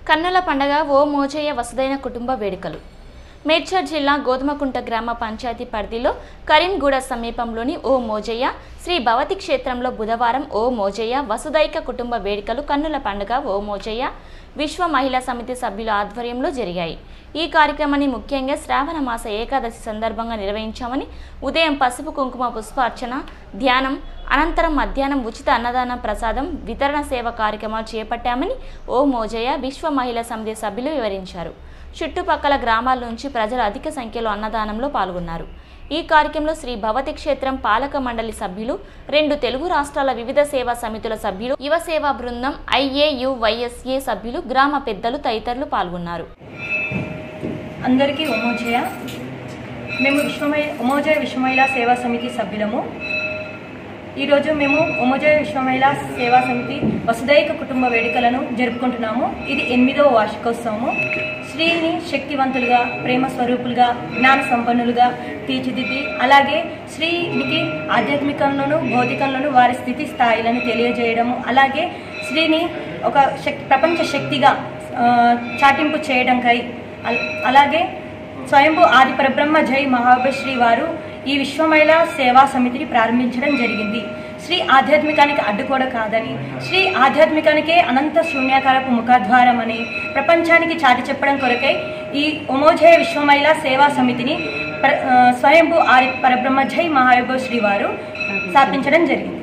కన్నుల పండగ ఓ మోజయ్య వసుదైన కుటుంబ వేడుకలు మేడ్చల్ జిల్లా గోధుమకుంట గ్రామ పంచాయతీ పరిధిలో కరీంగూడ సమీపంలోని ఓ మోజయ్య శ్రీ భవతి క్షేత్రంలో బుధవారం ఓ మోజయ్య వసుదైక కుటుంబ వేడుకలు కన్నుల పండుగ ఓ మోజయ్య విశ్వ మహిళా సమితి సభ్యుల ఆధ్వర్యంలో జరిగాయి ఈ కార్యక్రమాన్ని ముఖ్యంగా శ్రావణ మాస ఏకాదశి సందర్భంగా నిర్వహించామని ఉదయం పసుపు కుంకుమ పుష్పార్చన ధ్యానం అనంతరం మధ్యాహ్నం ఉచిత అన్నదాన ప్రసాదం వితరణ సేవ కార్యక్రమాలు చేపట్టామని ఓ మోజయ్య విశ్వ మహిళా సమితి సభ్యులు వివరించారు చుట్టుపక్కల గ్రామాల నుంచి ప్రజలు అధిక సంఖ్యలో అన్నదానంలో పాల్గొన్నారు ఈ కార్యక్రమంలో శ్రీ భవతి క్షేత్రం పాలక మండలి సభ్యులు రెండు తెలుగు రాష్ట్రాల వివిధ సేవా సమితుల సభ్యులు యువ సేవా బృందం ఐఏయువైఎస్ఏ సభ్యులు గ్రామ పెద్దలు తదితరులు పాల్గొన్నారు అందరికీ ఉమోజయ మేము విశ్వమై ఉమోజయ విశ్వమహిళా సేవా సమితి సభ్యులము ఈరోజు మేము ఉమోజయ విశ్వమహిళా సేవా సమితి వసుదైక కుటుంబ వేడుకలను జరుపుకుంటున్నాము ఇది ఎనిమిదవ వార్షికోత్సవము స్త్రీని శక్తివంతులుగా ప్రేమ స్వరూపులుగా జ్ఞాన సంపన్నులుగా తీర్చిదిద్ది అలాగే స్త్రీనికి ఆధ్యాత్మికంలోను భౌతికంలోను వారి స్థితి స్థాయిలను తెలియజేయడము అలాగే స్త్రీని ఒక శక్ ప్రపంచ శక్తిగా ఆ, చాటింపు చేయడంకై అల్- అలాగే స్వయంభూ ఆది పరబ్రహ్మ జై మహాబశ్రీ వారు ఈ విశ్వమహిళ సేవా సమితిని ప్రారంభించడం జరిగింది శ్రీ ఆధ్యాత్మికానికి అడ్డుకోడ కాదని శ్రీ ఆధ్యాత్మికానికే అనంత శూన్యాకారపు ముఖద్వారం అని ప్రపంచానికి చాటి చెప్పడం కొరకై ఈ ఉమోజయ విశ్వమహిళ సేవా సమితిని ప్ర- ఆ, స్వయంభూ ఆది పరబ్రహ్మ జై మహాబశ్రీ వారు స్థాపించడం జరిగింది